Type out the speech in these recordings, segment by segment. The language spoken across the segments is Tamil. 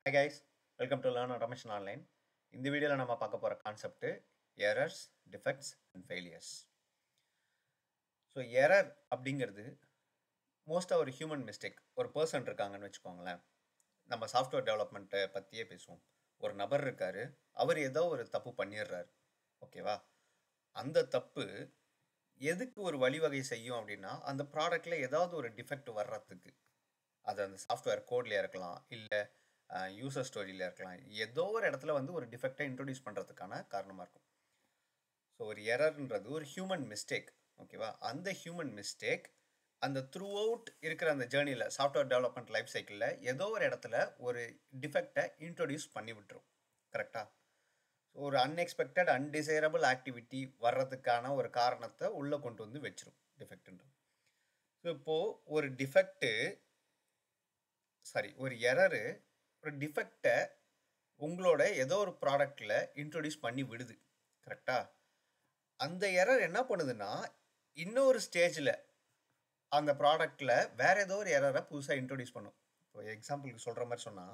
high guys welcome to learn automation online இந்த வீடியோவில் நம்ம பார்க்க போகிற concept errors defects and failures so error அப்படிங்கிறது மோஸ்ட்டாக ஒரு ஹியூமன் மிஸ்டேக் ஒரு பர்சன் இருக்காங்கன்னு வச்சுக்கோங்களேன் நம்ம சாஃப்ட்வேர் டெவலப்மெண்ட்டை பற்றியே பேசுவோம் ஒரு நபர் இருக்கார் அவர் ஏதோ ஒரு தப்பு பண்ணிடுறாரு ஓகேவா அந்த தப்பு எதுக்கு ஒரு வழிவகை செய்யும் அப்படின்னா அந்த ப்ராடக்டில் ஏதாவது ஒரு டிஃபெக்ட் வர்றதுக்கு அது அந்த சாஃப்ட்வேர் கோட்லேயே இருக்கலாம் இல்லை யூசர் ஸ்டோரியில் இருக்கலாம் ஏதோ ஒரு இடத்துல வந்து ஒரு டிஃபெக்டை இன்ட்ரடியூஸ் பண்ணுறதுக்கான காரணமாக இருக்கும் ஸோ ஒரு எரர்ன்றது ஒரு ஹியூமன் மிஸ்டேக் ஓகேவா அந்த ஹியூமன் மிஸ்டேக் அந்த த்ரூ அவுட் இருக்கிற அந்த ஜேர்னியில் சாஃப்ட்வேர் டெவலப்மெண்ட் லைஃப் சைக்கிளில் ஏதோ ஒரு இடத்துல ஒரு டிஃபெக்டை இன்ட்ரடியூஸ் பண்ணி விட்டுரும் கரெக்டாக ஒரு அன்எக்ஸ்பெக்டட் அன்டிசைரபிள் ஆக்டிவிட்டி வர்றதுக்கான ஒரு காரணத்தை உள்ளே கொண்டு வந்து வச்சிரும் டிஃபெக்ட்ன்றது ஸோ இப்போது ஒரு டிஃபெக்ட்டு சாரி ஒரு எரரு ஒரு டிஃபெக்டை உங்களோட ஏதோ ஒரு ப்ராடக்டில் இன்ட்ரொடியூஸ் பண்ணி விடுது கரெக்டாக அந்த எரர் என்ன பண்ணுதுன்னா இன்னொரு ஸ்டேஜில் அந்த ப்ராடக்டில் வேற ஏதோ ஒரு எரரை புதுசாக இன்ட்ரொடியூஸ் பண்ணும் இப்போ எக்ஸாம்பிளுக்கு சொல்கிற மாதிரி சொன்னால்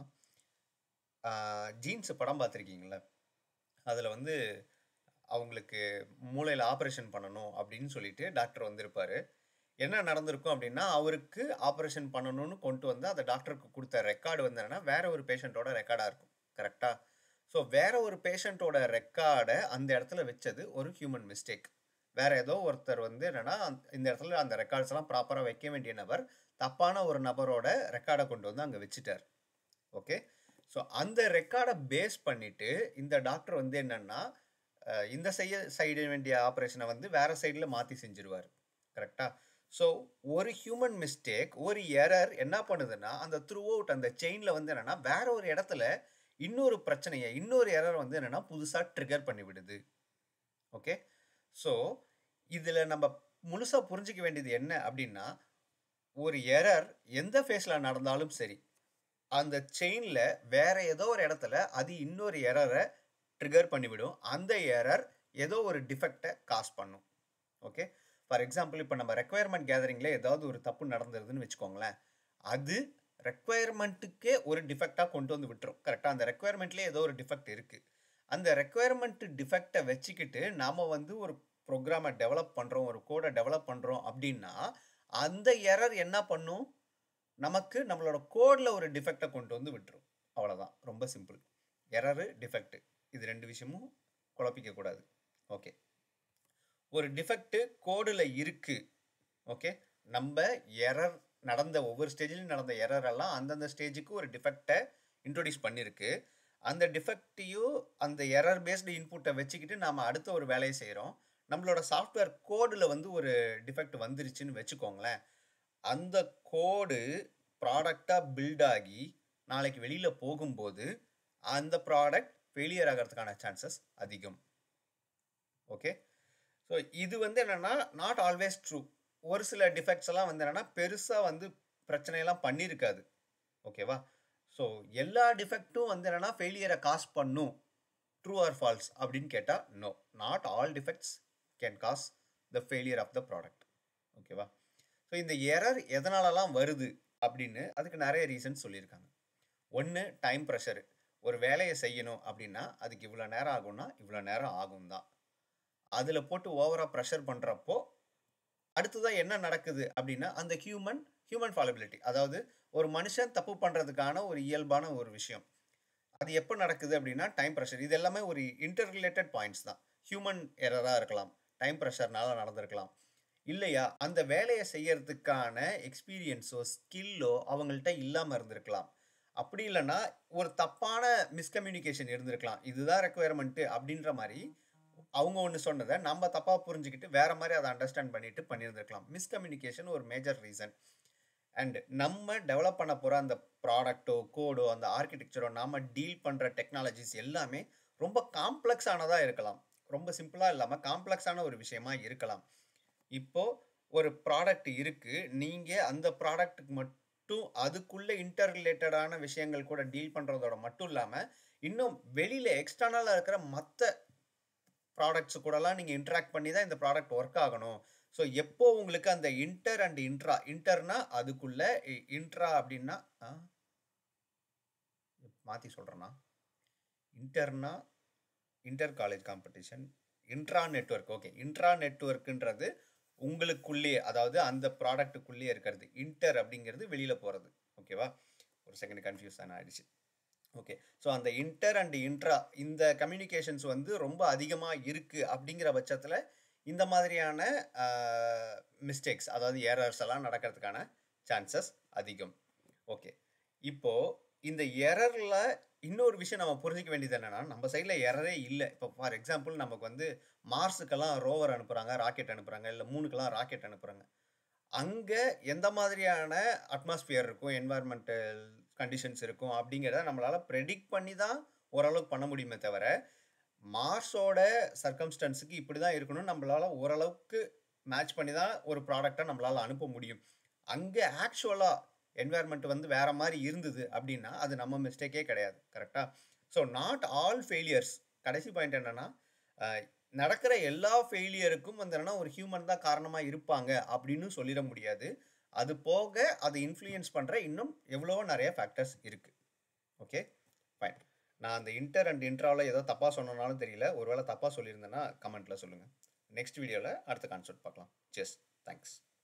ஜீன்ஸ் படம் பார்த்துருக்கீங்களே அதில் வந்து அவங்களுக்கு மூளையில் ஆப்ரேஷன் பண்ணணும் அப்படின்னு சொல்லிட்டு டாக்டர் வந்திருப்பார் என்ன நடந்திருக்கும் அப்படின்னா அவருக்கு ஆப்ரேஷன் பண்ணணும்னு கொண்டு வந்து அந்த டாக்டருக்கு கொடுத்த ரெக்கார்டு வந்து என்னன்னா வேற ஒரு பேஷண்ட்டோட ரெக்கார்டாக இருக்கும் கரெக்டாக ஸோ வேற ஒரு பேஷண்ட்டோட ரெக்கார்டை அந்த இடத்துல வச்சது ஒரு ஹியூமன் மிஸ்டேக் வேற ஏதோ ஒருத்தர் வந்து என்னன்னா இந்த இடத்துல அந்த ரெக்கார்ட்ஸ் எல்லாம் ப்ராப்பராக வைக்க வேண்டிய நபர் தப்பான ஒரு நபரோட ரெக்கார்டை கொண்டு வந்து அங்கே வச்சுட்டார் ஓகே ஸோ அந்த ரெக்கார்டை பேஸ் பண்ணிட்டு இந்த டாக்டர் வந்து என்னன்னா இந்த செய்ய செய்ய வேண்டிய ஆப்ரேஷனை வந்து வேற சைடில் மாற்றி செஞ்சிருவார் கரெக்டாக ஸோ ஒரு ஹியூமன் மிஸ்டேக் ஒரு எரர் என்ன பண்ணுதுன்னா அந்த த்ரூ அவுட் அந்த செயினில் வந்து என்னென்னா வேற ஒரு இடத்துல இன்னொரு பிரச்சனையை இன்னொரு எரர் வந்து என்னென்னா புதுசாக ட்ரிகர் பண்ணி விடுது ஓகே ஸோ இதில் நம்ம முழுசாக புரிஞ்சிக்க வேண்டியது என்ன அப்படின்னா ஒரு எரர் எந்த ஃபேஸில் நடந்தாலும் சரி அந்த செயினில் வேற ஏதோ ஒரு இடத்துல அது இன்னொரு எரரை ட்ரிகர் பண்ணிவிடும் அந்த எரர் ஏதோ ஒரு டிஃபெக்டை காஸ் பண்ணும் ஓகே ஃபார் எக்ஸாம்பிள் இப்போ நம்ம ரெக்குயர்மெண்ட் கேதரிங்கில் ஏதாவது ஒரு தப்பு நடந்துருதுன்னு வச்சுக்கோங்களேன் அது ரெக்குயர்மெண்ட்டுக்கே ஒரு டிஃபெக்டாக கொண்டு வந்து விட்டுரும் கரெக்டாக அந்த ரெக்குயர்மெண்ட்லேயே ஏதோ ஒரு டிஃபெக்ட் இருக்குது அந்த ரெக்குயர்மெண்ட் டிஃபெக்டை வச்சுக்கிட்டு நாம் வந்து ஒரு ப்ரோக்ராமை டெவலப் பண்ணுறோம் ஒரு கோடை டெவலப் பண்ணுறோம் அப்படின்னா அந்த எரர் என்ன பண்ணும் நமக்கு நம்மளோட கோடில் ஒரு டிஃபெக்டை கொண்டு வந்து விட்டுரும் அவ்வளோதான் ரொம்ப சிம்பிள் எரரு டிஃபெக்ட் இது ரெண்டு விஷயமும் குழப்பிக்க கூடாது ஓகே ஒரு டிஃபெக்ட் கோடில் இருக்குது ஓகே நம்ம எரர் நடந்த ஒவ்வொரு ஸ்டேஜ்லையும் நடந்த எரர் எல்லாம் அந்தந்த ஸ்டேஜுக்கு ஒரு டிஃபெக்டை இன்ட்ரொடியூஸ் பண்ணியிருக்கு அந்த டிஃபெக்டையும் அந்த எரர் பேஸ்டு இன்புட்டை வச்சுக்கிட்டு நாம் அடுத்த ஒரு வேலையை செய்கிறோம் நம்மளோட சாஃப்ட்வேர் கோடில் வந்து ஒரு டிஃபெக்ட் வந்துருச்சுன்னு வச்சுக்கோங்களேன் அந்த கோடு ப்ராடக்டாக பில்ட் ஆகி நாளைக்கு வெளியில் போகும்போது அந்த ப்ராடக்ட் ஃபெயிலியர் ஆகிறதுக்கான சான்சஸ் அதிகம் ஓகே ஸோ இது வந்து என்னென்னா நாட் ஆல்வேஸ் ட்ரூ ஒரு சில டிஃபெக்ட்ஸ் எல்லாம் வந்து என்னென்னா பெருசாக வந்து பிரச்சனையெல்லாம் பண்ணியிருக்காது ஓகேவா ஸோ எல்லா டிஃபெக்ட்டும் வந்து என்னென்னா ஃபெயிலியரை காஸ் பண்ணும் ட்ரூ ஆர் ஃபால்ஸ் அப்படின்னு கேட்டால் no not all defects can cause the failure of the product ஓகேவா ஸோ இந்த எரர் எதனாலலாம் வருது அப்படின்னு அதுக்கு நிறைய ரீசன்ஸ் சொல்லியிருக்காங்க ஒன்று டைம் ப்ரெஷரு ஒரு வேலையை செய்யணும் அப்படின்னா அதுக்கு இவ்வளோ நேரம் ஆகும்னா இவ்வளோ நேரம் ஆகும் தான் அதில் போட்டு ஓவராக ப்ரெஷர் பண்ணுறப்போ அடுத்ததாக என்ன நடக்குது அப்படின்னா அந்த ஹியூமன் ஹியூமன் ஃபாலபிலிட்டி அதாவது ஒரு மனுஷன் தப்பு பண்ணுறதுக்கான ஒரு இயல்பான ஒரு விஷயம் அது எப்போ நடக்குது அப்படின்னா டைம் ப்ரெஷர் இது எல்லாமே ஒரு இன்டர் ரிலேட்டட் பாயிண்ட்ஸ் தான் ஹியூமன் எரராக இருக்கலாம் டைம் ப்ரெஷர்னால நடந்திருக்கலாம் இல்லையா அந்த வேலையை செய்யறதுக்கான எக்ஸ்பீரியன்ஸோ ஸ்கில்லோ அவங்கள்ட்ட இல்லாமல் இருந்திருக்கலாம் அப்படி இல்லைன்னா ஒரு தப்பான மிஸ்கம்யூனிகேஷன் இருந்திருக்கலாம் இதுதான் ரெக்குயர்மெண்ட்டு அப்படின்ற மாதிரி அவங்க ஒன்று சொன்னதை நம்ம தப்பாக புரிஞ்சுக்கிட்டு வேற மாதிரி அதை அண்டர்ஸ்டாண்ட் பண்ணிட்டு பண்ணியிருந்திருக்கலாம் மிஸ்கம்யூனிகேஷன் ஒரு மேஜர் ரீசன் அண்ட் நம்ம டெவலப் பண்ண போகிற அந்த ப்ராடக்ட்டோ கோடோ அந்த ஆர்கிடெக்சரோ நாம் டீல் பண்ணுற டெக்னாலஜிஸ் எல்லாமே ரொம்ப காம்ப்ளெக்ஸானதாக இருக்கலாம் ரொம்ப சிம்பிளாக இல்லாமல் காம்ப்ளெக்ஸான ஒரு விஷயமா இருக்கலாம் இப்போது ஒரு ப்ராடக்ட் இருக்குது நீங்கள் அந்த ப்ராடக்ட்டுக்கு மட்டும் அதுக்குள்ளே இன்டர் ரிலேட்டடான விஷயங்கள் கூட டீல் பண்ணுறதோட மட்டும் இல்லாமல் இன்னும் வெளியில் எக்ஸ்டர்னலாக இருக்கிற மற்ற ப்ராடக்ட்ஸ் கூடலாம் நீங்கள் இன்ட்ராக்ட் பண்ணி தான் இந்த ப்ராடக்ட் ஒர்க் ஆகணும் ஸோ எப்போ உங்களுக்கு அந்த இன்டர் அண்ட் இன்ட்ரா இன்டர்னா அதுக்குள்ள இன்ட்ரா அப்படின்னா மாற்றி சொல்கிறேன்னா இன்டர்னா inter college competition intra network okay intra நெட்வொர்க்குன்றது உங்களுக்குள்ளேயே அதாவது அந்த ப்ராடக்ட்டுக்குள்ளேயே இருக்கிறது இன்டர் அப்படிங்கிறது வெளியில் போகிறது ஓகேவா ஒரு செகண்ட் கன்ஃபியூஸ் தானே ஆயிடுச்சு ஓகே ஸோ அந்த இன்டர் அண்ட் இன்ட்ரா இந்த கம்யூனிகேஷன்ஸ் வந்து ரொம்ப அதிகமாக இருக்குது அப்படிங்கிற பட்சத்தில் இந்த மாதிரியான மிஸ்டேக்ஸ் அதாவது ஏரர்ஸ் எல்லாம் நடக்கிறதுக்கான சான்சஸ் அதிகம் ஓகே இப்போது இந்த எரரில் இன்னொரு விஷயம் நம்ம புரிஞ்சிக்க வேண்டியது என்னென்னா நம்ம சைடில் எரரே இல்லை இப்போ ஃபார் எக்ஸாம்பிள் நமக்கு வந்து மார்ஸுக்கெல்லாம் ரோவர் அனுப்புகிறாங்க ராக்கெட் அனுப்புகிறாங்க இல்லை மூணுக்கெல்லாம் ராக்கெட் அனுப்புகிறாங்க அங்கே எந்த மாதிரியான அட்மாஸ்பியர் இருக்கும் என்வாயர்மெண்டல் கண்டிஷன்ஸ் இருக்கும் அப்படிங்கிறத நம்மளால் ப்ரெடிக்ட் பண்ணி தான் ஓரளவுக்கு பண்ண முடியுமே தவிர மார்ஸோட சர்க்கம்ஸ்டன்ஸுக்கு இப்படி தான் இருக்கணும்னு நம்மளால் ஓரளவுக்கு மேட்ச் பண்ணி தான் ஒரு ப்ராடக்டை நம்மளால் அனுப்ப முடியும் அங்கே ஆக்சுவலாக என்வாயர்மெண்ட் வந்து வேற மாதிரி இருந்தது அப்படின்னா அது நம்ம மிஸ்டேக்கே கிடையாது கரெக்டாக ஸோ நாட் ஆல் ஃபெயிலியர்ஸ் கடைசி பாயிண்ட் என்னென்னா நடக்கிற எல்லா ஃபெயிலியருக்கும் வந்து என்னன்னா ஒரு ஹியூமன் தான் காரணமாக இருப்பாங்க அப்படின்னு சொல்லிட முடியாது அது போக அதை இன்ஃப்ளூயன்ஸ் பண்ணுற இன்னும் எவ்வளோ நிறைய ஃபேக்டர்ஸ் இருக்குது ஓகே ஃபைன் நான் அந்த இன்டர் அண்ட் இன்ட்ராவில் ஏதோ தப்பாக சொன்னனாலும் தெரியல ஒருவேளை தப்பாக சொல்லியிருந்தேன்னா கமெண்ட்டில் சொல்லுங்கள் நெக்ஸ்ட் வீடியோவில் அடுத்த கான்செப்ட் பார்க்கலாம் செஸ் தேங்க்ஸ்